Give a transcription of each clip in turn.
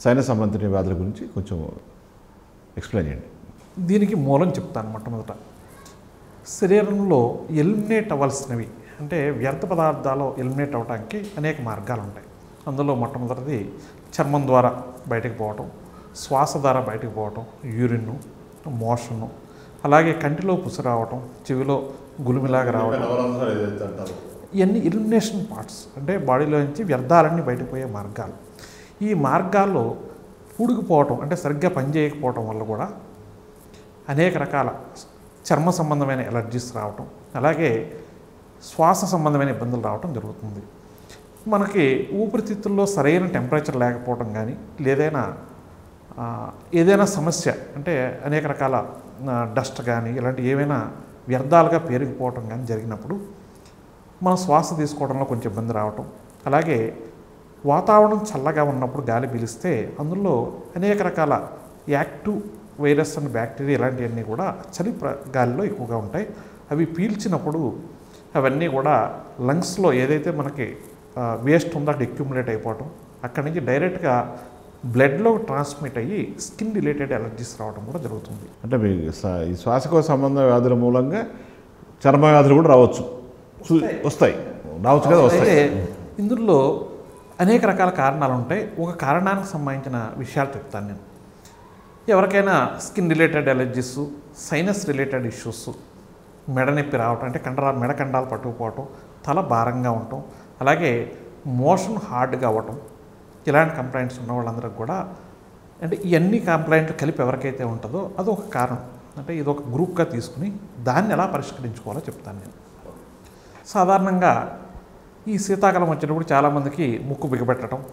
Sinus సంబంధించిన వ్యాధుల గురించి కొంచెం ఎక్స్ప్లెయిన్ చేయండి దీనికి మూలం చెప్తాను మొట్టమొదట శరీరంలో ఎలిమినేట్ అవ్వాల్సినవి అంటే వ్యర్థ పదార్థాలు ఎలిమినేట్ అవ్వడానికి అనేక మార్గాలు ఉంటాయి అందులో మొట్టమొదటిది చర్మం ద్వారా బయటకు పోవటం శ్వాస ద్వారా బయటకు పోవటం యూరిన్ మోషను అలాగే కంటిలో పుసి రావటం చెవిలో గులిమిలాగా రావటం ఇవన్నీ ఎలిమినేషన్ పార్ట్స్ అంటే బాడీలో నుంచి వ్యర్థాలన్నీ బయటకు పోయే మార్గాలు ఈ మార్గాల్లో పూడుకుపోవటం అంటే సరిగ్గా పనిచేయకపోవటం వల్ల కూడా అనేక రకాల చర్మ సంబంధమైన ఎలర్జీస్ రావటం అలాగే శ్వాస సంబంధమైన ఇబ్బందులు రావటం జరుగుతుంది మనకి ఊపిరితిత్తుల్లో సరైన టెంపరేచర్ లేకపోవటం కానీ లేదైనా ఆ, ఏదైనా సమస్య అంటే అనేక రకాల డస్ట్ కానీ ఇలాంటి ఏవైనా వ్యర్థాలుగా పేరుకుపోవటం కానీ జరిగినప్పుడు మనం శ్వాస తీసుకోవడంలో కొంచెం ఇబ్బంది రావటం అలాగే వాతావరణం చల్లగా ఉన్నప్పుడు గాలి పీలిస్తే అందులో అనేక రకాల యాక్టివ్ వైరస్ అండ్ బ్యాక్టీరియా ఇలాంటివన్నీ కూడా చలి ప్ర గాలిలో ఎక్కువగా ఉంటాయి అవి పీల్చినప్పుడు అవన్నీ కూడా లంగ్స్లో ఏదైతే మనకి వేస్ట్ ఉందో అక్కడ అక్యుములేట్ అయిపోవటం అక్కడి నుంచి డైరెక్ట్గా బ్లడ్లో ట్రాన్స్మిట్ అయ్యి స్కిన్ రిలేటెడ్ ఎలర్జీస్ రావడం కూడా జరుగుతుంది అంటే మీ స- ఈ శ్వాసకోశ సంబంధ వ్యాధుల మూలంగా చర్మ వ్యాధులు కూడా రావచ్చు చూ- వస్తాయి రావచ్చు కదా అయితే వస్తాయి ఇందులో అనేక రకాల కారణాలు ఉంటాయి ఒక కారణానికి సంబంధించిన విషయాలు చెప్తాను నేను ఎవరికైనా skin related allergies sinus related issues మెడ నొప్పి రావటం అంటే కండరా మెడ కండాలు పట్టుకుపోవటం తల భారంగా ఉండటం అలాగే మోషన్ హార్డ్గా అవ్వటం ఇలాంటి కంప్లైంట్స్ ఉన్న వాళ్ళందరికీ కూడా అంటే ఇవన్నీ కంప్లైంట్లు కలిపి ఎవరికైతే ఉంటుందో అది ఒక కారణం అంటే ఇది ఒక గ్రూప్గా తీసుకుని దాన్ని ఎలా పరిష్కరించుకోవాలో చెప్తాను నేను సాధారణంగా ఈ శీతాకాలం వచ్చినప్పుడు చాలామందికి ముక్కు బిగబెట్టడం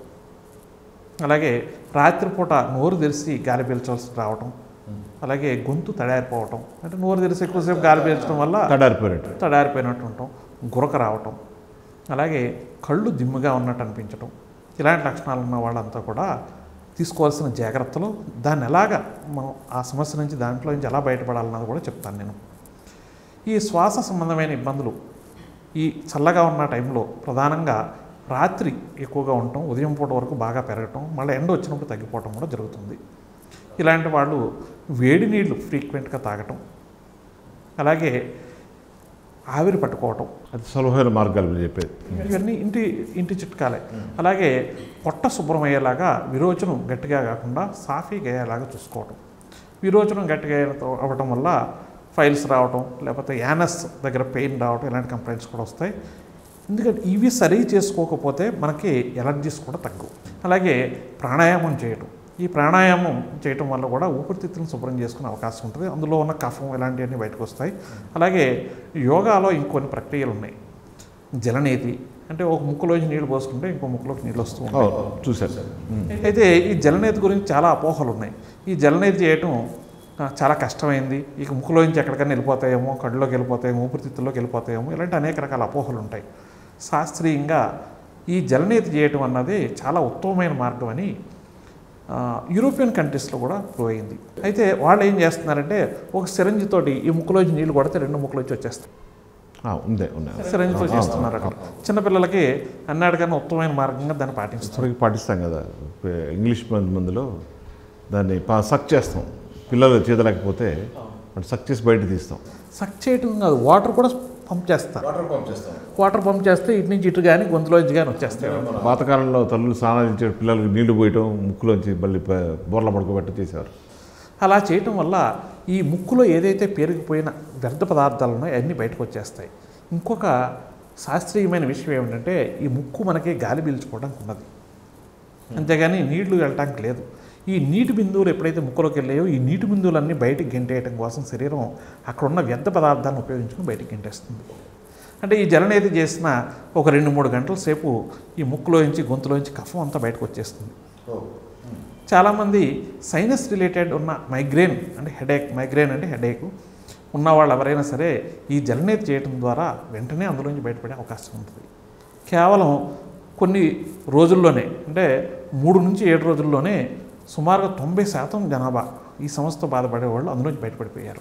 అలాగే రాత్రిపూట నోరు తెరిచి గాలి పీల్చవలసి రావటం అలాగే గొంతు తడారిపోవటం అంటే నోరు తెరిచి ఎక్కువసేపు గాలి పీల్చడం వల్ల తడారిపోయినట్టు తడారిపోయినట్టు ఉండటం గురక రావటం అలాగే కళ్ళు దిమ్ముగా ఉన్నట్టు అనిపించటం ఇలాంటి లక్షణాలు ఉన్న వాళ్ళంతా కూడా తీసుకోవాల్సిన జాగ్రత్తలు దాన్ని ఎలాగా మనం ఆ సమస్య నుంచి దాంట్లో నుంచి ఎలా బయటపడాలన్నది కూడా చెప్తాను నేను ఈ శ్వాస సంబంధమైన ఇబ్బందులు ఈ చల్లగా ఉన్న టైంలో ప్రధానంగా రాత్రి ఎక్కువగా ఉండటం ఉదయం పూట వరకు బాగా పెరగటం మళ్ళీ ఎండ వచ్చినప్పుడు తగ్గిపోవటం కూడా జరుగుతుంది ఇలాంటి వాళ్ళు వేడి నీళ్లు ఫ్రీక్వెంట్గా తాగటం అలాగే ఆవిరి పట్టుకోవటం అది సులభమైన మార్గాలు మీరు చెప్పేది ఇవన్నీ ఇంటి ఇంటి చిట్కాలే అలాగే పొట్ట శుభ్రమయ్యేలాగా విరోచనం గట్టిగా కాకుండా సాఫీగా అయ్యేలాగా చూసుకోవటం విరోచనం గట్టిగా అయ్యతో- అవ్వటం వల్ల ఫైల్స్ రావటం లేకపోతే యానస్ దగ్గర పెయిన్ రావటం ఇలాంటి కంప్లైంట్స్ కూడా వస్తాయి ఎందుకంటే ఇవి సరి చేసుకోకపోతే మనకి ఎలర్జీస్ కూడా తగ్గవు అలాగే ప్రాణాయామం చేయటం ఈ ప్రాణాయామం చేయటం వల్ల కూడా ఊపిరితిత్తులను శుభ్రం చేసుకునే అవకాశం ఉంటుంది అందులో ఉన్న కఫం ఇలాంటివన్నీ బయటకు వస్తాయి అలాగే యోగాలో ఇంకొన్ని ప్రక్రియలు ఉన్నాయి జలనేతి అంటే ఒక ముక్కులోంచి నీళ్లు పోసుకుంటే ఇంకో ముక్కులోకి నీళ్ళు వస్తూ ఉంటాయి అవును చూశాను సార్ ఉమ్. అయితే ఈ జలనేతి గురించి చాలా అపోహలు ఉన్నాయి ఈ జలనేతి చేయటం ఆ, చాలా కష్టమైంది ఇక ముక్కులోంచి ఎక్కడికైనా వెళ్ళిపోతాయేమో కళ్ళలోకి వెళ్ళిపోతాయేమో ఊపిరితిత్తుల్లోకి వెళ్ళిపోతాయేమో ఇలాంటి అనేక రకాల అపోహలు ఉంటాయి శాస్త్రీయంగా ఈ జలనేతి చేయటం అన్నది చాలా ఉత్తమమైన మార్గం అని ఆ, యూరోపియన్ కంట్రీస్లో కూడా ప్రూవ్ అయింది అయితే వాళ్ళు ఏం చేస్తున్నారంటే ఒక సిరంజి తోటి ఈ ముక్కులోంచి నీళ్లు కొడితే రెండు ముక్కులోంచి వచ్చేస్తాయి ఆ, ఉందే ఉన్నాయి సిరంజితో చేస్తున్నారు అక్కడ చిన్నపిల్లలకి అన్నాడికన్నా ఉత్తమమైన మార్గంగా దాన్ని పాటిస్తారు ఇప్పటికి పాటిస్తాం కదా పే- ఇంగ్లీష్ మందు మందులో దాన్ని పా- సక్ చేస్తాం పిల్లలు చేతలేకపోతే వాడు సక్ చేసి బయట తీస్తాం సక్ చేయటం కాదు వాటర్ కూడా పంప్ చేస్తారు వాటర్ పంప్ చేస్తే ఇటు నుంచి ఇటు కానీ గొంతులోంచి కానీ వచ్చేస్తాయి పాతకాలంలో తల్లులు స్నానాలు ఇచ్చే పిల్లలకి నీళ్లు పోయటం ముక్కులోంచి మళ్ళీ ప- బోర్ల పడుకోబెట్ట చేసేవారు అలా చేయటం వల్ల ఈ ముక్కులో ఏదైతే పేరుకుపోయిన వ్యర్థ పదార్థాలు ఉన్నాయో అన్నీ బయటకు వచ్చేస్తాయి ఇంకొక శాస్త్రీయమైన విషయం ఏమిటంటే ఈ ముక్కు మనకి గాలి పీల్చుకోవడానికి ఉన్నది అంతేగాని నీళ్లు వెళ్ళటానికి లేదు ఈ నీటి బిందువులు ఎప్పుడైతే ముక్కులోకి వెళ్ళాయో ఈ నీటి బిందువులన్నీ బయటికి గెంటేయటం కోసం శరీరం అక్కడ ఉన్న వ్యర్థ పదార్థాలను ఉపయోగించుకుని బయటికి గెంటేస్తుంది అంటే ఈ జలనేది చేసిన ఒక రెండు మూడు గంటల సేపు ఈ ముక్కులోంచి గొంతులోంచి కఫం అంతా బయటకు వచ్చేస్తుంది చాలామంది సైనస్ రిలేటెడ్ ఉన్న మైగ్రేన్ అంటే హెడేక్ మైగ్రేన్ అంటే హెడేక్ ఉన్న వాళ్ళు ఎవరైనా సరే ఈ జలనేతి చేయటం ద్వారా వెంటనే అందులోంచి బయటపడే అవకాశం ఉంటుంది కేవలం కొన్ని రోజుల్లోనే అంటే మూడు నుంచి ఏడు రోజుల్లోనే సుమారుగా తొంభై శాతం జనాభా ఈ సమస్యతో బాధపడే వాళ్ళు అందులోంచి బయటపడిపోయారు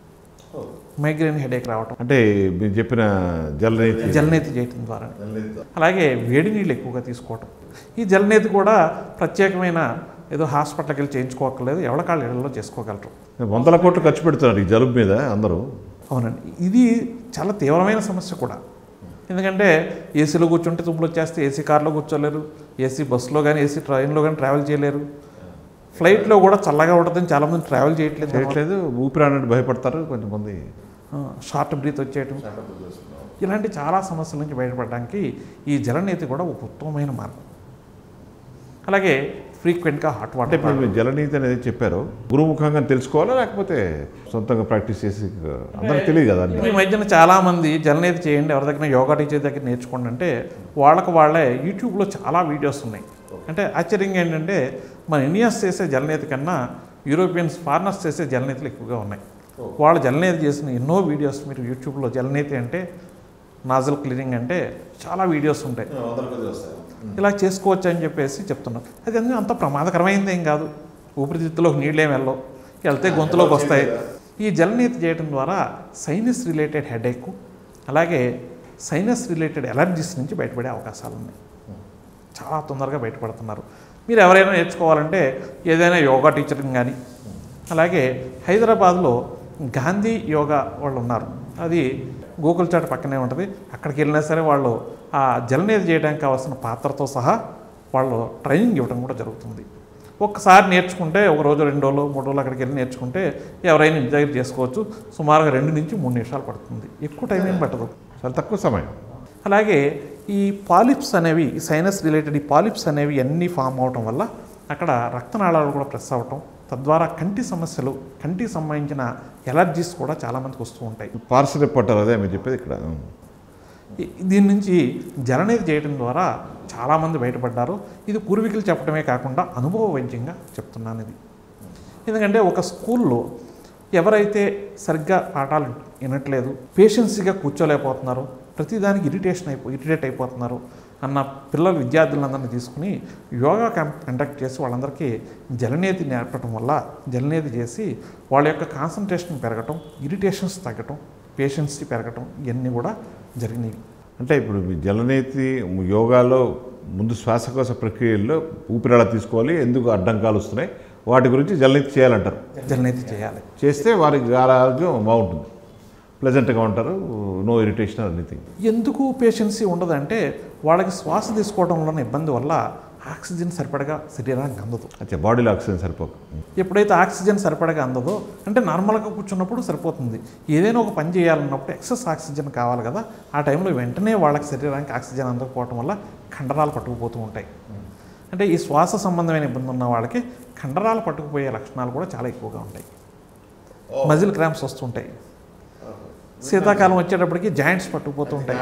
మైగ్రేన్ హెడేక్ రావటం అంటే మీరు చెప్పిన జలనీతి జలనేతి చేయటం ద్వారా అలాగే వేడి నీళ్ళు ఎక్కువగా తీసుకోవటం ఈ జలనేతి కూడా ప్రత్యేకమైన ఏదో హాస్పిటల్కి వెళ్ళి చేయించుకోకర్లేదు ఎవరి కాళ్ళు ఇళ్లలో చేసుకోగలరు వందల కోట్లు ఖర్చు పెడుతున్నారు ఈ జలుబు మీద అందరూ అవునండి ఇది చాలా తీవ్రమైన సమస్య కూడా ఎందుకంటే ఏసీలో కూర్చుంటే తుమ్ములు వచ్చేస్తే ఏసీ కార్లో కూర్చోలేరు ఏసీ బస్సులో కానీ ఏసీ ట్రైన్లో కానీ ట్రావెల్ చేయలేరు ఫ్లైట్లో కూడా చల్లగా ఉంటుందని చాలామంది ట్రావెల్ చేయట్లేదు చేయట్లేదు ఊపిరి అన్నట్టు భయపడతారు కొంతమంది షార్ట్ బ్రీత్ వచ్చేయటం ఇలాంటి చాలా సమస్యల నుంచి బయటపడడానికి ఈ జలనీతి కూడా ఒక ఉత్తమమైన మార్గం అలాగే ఫ్రీక్వెంట్గా హాట్ అంటే వాటర్ ఇప్పుడు మీరు జలనీతి అనేది చెప్పారు గురుముఖంగా తెలుసుకోవాలా లేకపోతే సొంతంగా ప్రాక్టీస్ చేసి అందరికి తెలియదు కదా అన్ని ఈ మధ్యన చాలామంది జలనీతి చేయండి ఎవరి దగ్గర యోగా టీచర్ దగ్గర నేర్చుకోండి అంటే వాళ్ళకు వాళ్ళే యూట్యూబ్లో చాలా వీడియోస్ ఉన్నాయి అంటే ఆశ్చర్యంగా ఏంటంటే మన ఇండియన్స్ చేసే జలనీతి కన్నా యూరోపియన్స్ ఫారినర్స్ చేసే జలనీతులు ఎక్కువగా ఉన్నాయి వాళ్ళు జలనీతి చేసిన ఎన్నో వీడియోస్ మీరు యూట్యూబ్లో జలనీతి అంటే నాజల్ క్లీనింగ్ అంటే చాలా వీడియోస్ ఉంటాయి ఇలా చేసుకోవచ్చు అని చెప్పేసి చెప్తున్నారు అది అందులో అంత ప్రమాదకరమైనది ఏం కాదు ఊపిరితిత్తులోకి నీళ్ళు ఏమి వెళ్ళవు వెళ్తే గొంతులోకి వస్తాయి ఈ జలనీతి చేయడం ద్వారా సైనస్ రిలేటెడ్ హెడేక్ అలాగే సైనస్ రిలేటెడ్ ఎలర్జీస్ నుంచి బయటపడే అవకాశాలు ఉన్నాయి చాలా తొందరగా బయటపడుతున్నారు మీరు ఎవరైనా నేర్చుకోవాలంటే ఏదైనా యోగా టీచరింగ్ కానీ అలాగే హైదరాబాద్లో గాంధీ యోగా వాళ్ళు ఉన్నారు అది గోకుల్చాట్ పక్కనే ఉంటుంది అక్కడికి వెళ్ళినా సరే వాళ్ళు ఆ జలనేది చేయడానికి కావాల్సిన పాత్రతో సహా వాళ్ళు ట్రైనింగ్ ఇవ్వడం కూడా జరుగుతుంది ఒక్కసారి నేర్చుకుంటే ఒక రోజు రెండు రోజులు మూడు రోజులు అక్కడికి వెళ్ళి నేర్చుకుంటే ఎవరైనా ఇంటి దగ్గర చేసుకోవచ్చు సుమారుగా రెండు నుంచి మూడు నిమిషాలు పడుతుంది ఎక్కువ టైం ఏం పట్టదు చాలా తక్కువ సమయం అలాగే ఈ పాలిప్స్ అనేవి ఈ సైనస్ రిలేటెడ్ ఈ పాలిప్స్ అనేవి అన్నీ ఫామ్ అవటం వల్ల అక్కడ రక్తనాళాలు కూడా ప్రెస్ అవ్వటం తద్వారా కంటి సమస్యలు కంటికి సంబంధించిన ఎలర్జీస్ కూడా చాలామందికి వస్తూ ఉంటాయి పార్సల్ పట్టారు అదే మీరు చెప్పేది ఇక్కడ ఈ- దీని నుంచి జలనేది చేయడం ద్వారా చాలామంది బయటపడ్డారు ఇది పూర్వీకులు చెప్పడమే కాకుండా అనుభవ వైద్యంగా చెప్తున్నాను ఇది ఎందుకంటే ఒక స్కూల్లో ఎవరైతే సరిగ్గా పాఠాలు వినట్లేదు పేషెన్సీగా కూర్చోలేకపోతున్నారు ప్రతిదానికి ఇరిటేషన్ అయిపో ఇరిటేట్ అయిపోతున్నారు అన్న పిల్లల విద్యార్థులందరినీ తీసుకుని యోగా క్యాంప్ కండక్ట్ చేసి వాళ్ళందరికీ జలనేతి నేర్పడం వల్ల జలనేతి చేసి వాళ్ళ యొక్క కాన్సన్ట్రేషన్ పెరగటం ఇరిటేషన్స్ తగ్గటం పేషెన్సీ పెరగటం ఇవన్నీ కూడా జరిగినవి అంటే ఇప్పుడు మీ జలనేతి యోగాలో ముందు శ్వాసకోశ ప్రక్రియల్లో ఊపిరి ఎలా తీసుకోవాలి ఎందుకు అడ్డంకాలు వస్తున్నాయి వాటి గురించి జలనేతి చేయాలంటారు జలనేతి చేయాలి చేస్తే వారికి ఆరోగ్యం బాగుంటుంది ప్లెజెంట్గా ఉంటారు నో ఇరిటేషన్ ఎనీథింగ్ ఎందుకు పేషెన్సీ ఉండదంటే వాళ్ళకి శ్వాస తీసుకోవడంలోని ఇబ్బంది వల్ల ఆక్సిజన్ సరిపడగా శరీరానికి అందదు అచ్చా బాడీలో ఆక్సిజన్ సరిపోక ఎప్పుడైతే ఆక్సిజన్ సరిపడగా అందదో అంటే నార్మల్గా కూర్చున్నప్పుడు సరిపోతుంది ఏదైనా ఒక పని చేయాలన్నప్పుడు ఎక్సెస్ ఆక్సిజన్ కావాలి కదా ఆ టైంలో వెంటనే వాళ్ళకి శరీరానికి ఆక్సిజన్ అందకపోవటం వల్ల కండరాలు పట్టుకుపోతూ ఉంటాయి అంటే ఈ శ్వాస సంబంధమైన ఇబ్బంది ఉన్న వాళ్ళకి కండరాలు పట్టుకుపోయే లక్షణాలు కూడా చాలా ఎక్కువగా ఉంటాయి మజిల్ క్రాంప్స్ వస్తుంటాయి శీతాకాలం వచ్చేటప్పటికి జాయింట్స్ పట్టుకుపోతూ ఉంటాయి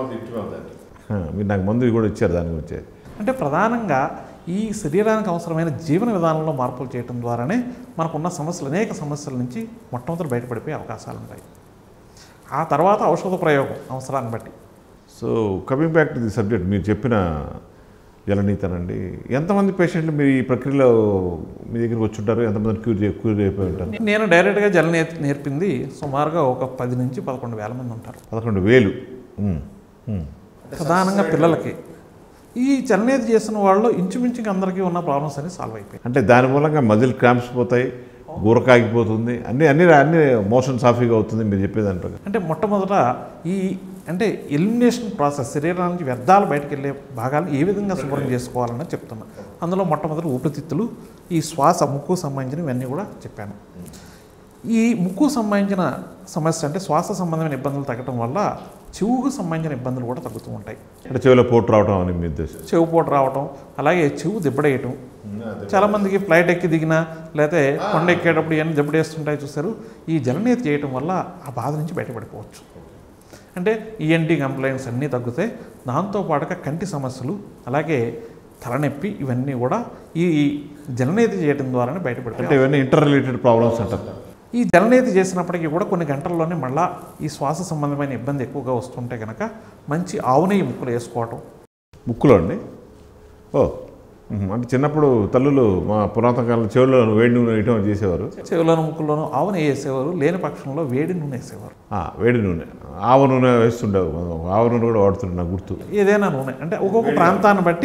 మీరు నాకు మందు కూడా ఇచ్చారు దాని గురించి అంటే ప్రధానంగా ఈ శరీరానికి అవసరమైన జీవన విధానంలో మార్పులు చేయడం ద్వారానే మనకున్న సమస్యలు అనేక సమస్యల నుంచి మొట్టమొదటి బయటపడిపోయే అవకాశాలు ఉంటాయి ఆ తర్వాత ఔషధ ప్రయోగం అవసరాన్ని బట్టి so coming back to the subject మీరు చెప్పిన జలనీతనండి ఎంతమంది పేషెంట్లు మీరు ఈ ప్రక్రియలో మీ దగ్గరికి వచ్చి ఉంటారు ఎంతమంది క్యూర్ చే- క్యూర్ అయిపోయి ఉంటారు నేను డైరెక్ట్గా జల నేర్- నేర్పింది సుమారుగా ఒక పది నుంచి పదకొండు వేల మంది ఉంటారు పదకొండు వేలు ఉమ్, ఉమ్. ప్రధానంగా పిల్లలకి ఈ జలనేతి చేసిన వాళ్ళు ఇంచుమించుగా అందరికీ ఉన్న ప్రాబ్లమ్స్ అన్ని సాల్వ్ అయిపోయాయి అంటే దాని మూలంగా మజిల్ క్రాంప్స్ పోతాయి గురకాగిపోతుంది అన్ని అన్ని అన్ని మోషన్ సాఫీగా అవుతుంది మీరు చెప్పేదాని ప్రకారం అంటే మొట్టమొదట ఈ అంటే ఎలిమినేషన్ ప్రాసెస్ శరీరం నుంచి వ్యర్థాలు బయటకు వెళ్ళే భాగాలు ఏ విధంగా శుభ్రం చేసుకోవాలని చెప్తున్నా అందులో మొట్టమొదటి ఊపిరితిత్తులు ఈ శ్వాస ముక్కు సంబంధించినవి ఇవన్నీ కూడా చెప్పాను ఈ ముక్కు సంబంధించిన సమస్య అంటే శ్వాస సంబంధమైన ఇబ్బందులు తగ్గడం వల్ల చెవుకు సంబంధించిన ఇబ్బందులు కూడా తగ్గుతూ ఉంటాయి అంటే చెవిలో పోటు రావడం అని మీ ఉద్దేశం చెవు పోటు రావటం అలాగే చెవు దిబ్బడేయటం చాలామందికి ఫ్లైట్ ఎక్కి దిగినా లేకపోతే కొండ ఎక్కేటప్పుడు ఇవన్నీ దెబ్బడేస్తుంటాయి చూస్తారు ఈ జలనేతి చేయటం వల్ల ఆ బాధ నుంచి బయటపడిపోవచ్చు అంటే ఈఎన్టీ కంప్లైంట్స్ అన్నీ తగ్గుతాయి దాంతోపాటుగా కంటి సమస్యలు అలాగే తలనొప్పి ఇవన్నీ కూడా ఈ ఈ జలనేతి చేయడం ద్వారానే అంటే బయటపడతాయి ఇవన్నీ ఇంటర్ రిలేటెడ్ ప్రాబ్లమ్స్ అంటారు ఈ జలనేతి చేసినప్పటికీ కూడా కొన్ని గంటల్లోనే మళ్ళా ఈ శ్వాస సంబంధమైన ఇబ్బంది ఎక్కువగా వస్తుంటే కనుక మంచి ఆవు నెయ్యి ముక్కలు వేసుకోవటం ముక్కులో అండి ఓ ఉహు. అంటే చిన్నప్పుడు తల్లులు మా పురాతన కాలంలో చెవుల్లో వేడి నూనె వేయటం చేసేవారు చెవులోను ముక్కుల్లోనూ ఆవు నెయ్యి వేసేవారు లేని పక్షంలో వేడి నూనె వేసేవారు ఆ, వేడి నూనె ఆవ నూనె వేస్తుండేవు ఆవ నూనె కూడా వాడుతుండే నాకు గుర్తు ఏదైనా నూనె అంటే ఒక్కొక్క ప్రాంతాన్ని బట్టి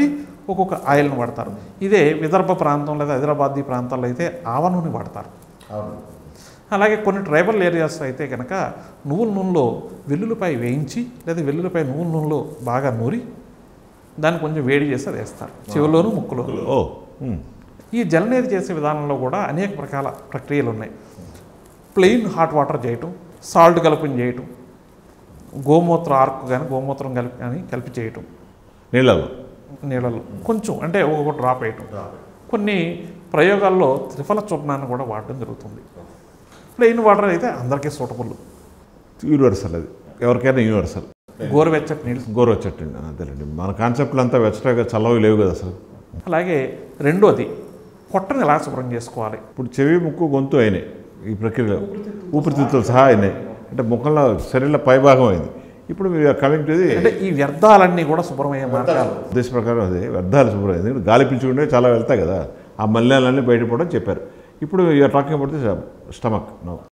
ఒక్కొక్క ఆయిల్ని వాడతారు ఇదే విదర్భ ప్రాంతం లేదా హైదరాబాద్ ఈ ప్రాంతాల్లో అయితే ఆవ నూనె వాడతారు అలాగే కొన్ని ట్రైబల్ ఏరియాస్ అయితే కనుక నువ్వుల నూనెలో వెల్లుల్లిపాయ వేయించి లేదా వెల్లుల్లిపాయ నువ్వుల నూనెలో బాగా నూరి దాన్ని కొంచెం వేడి చేసి అది వేస్తారు చెవిలోను ముక్కులోను ఓ ఉమ్. ఈ జలనేది చేసే విధానంలో కూడా అనేక రకాల ప్రక్రియలు ఉన్నాయి ప్లెయిన్ హాట్ వాటర్ చేయటం సాల్ట్ కలుపుని చేయటం గోమూత్ర ఆర్క్ కానీ గోమూత్రం కలిపి కానీ కలిపి చేయటం నీళ్ళలో నీళ్ళలో కొంచెం అంటే ఒక్కొక్క డ్రాప్ వేయటం కొన్ని ప్రయోగాల్లో త్రిఫల చూర్ణాన్ని కూడా వాడడం జరుగుతుంది ప్లెయిన్ వాటర్ అయితే అందరికీ సూటబుల్ యూనివర్సల్ అది ఎవరికైనా యూనివర్సల్ గోరువెచ్చటి నీళ్ళు గోరొచ్చట్టండి అదేనండి మన కాన్సెప్ట్లు అంతా వెచ్చటగా చల్లవి లేవు కదా అసలు అలాగే రెండోది పొట్టని ఎలా శుభ్రం చేసుకోవాలి ఇప్పుడు చెవి ముక్కు గొంతు అయినాయి ఈ ప్రక్రియలో ఊపిరితిత్తులు సహా అయినాయి అంటే ముఖంలో శరీరంలో పైభాగం అయింది ఇప్పుడు మీరు కమింగ్ టు ఇది అంటే ఈ వ్యర్థాలన్నీ కూడా శుభ్రమయ్యే మార్గాలు ఉద్దేశ ప్రకారం అదే వ్యర్థాలు శుభ్రం ఎందుకంటే గాలి పీల్చుకుంటే చాలా వెళ్తాయి కదా ఆ మలినాలన్నీ బయటపడడం చెప్పారు ఇప్పుడు you're talking about the stomach no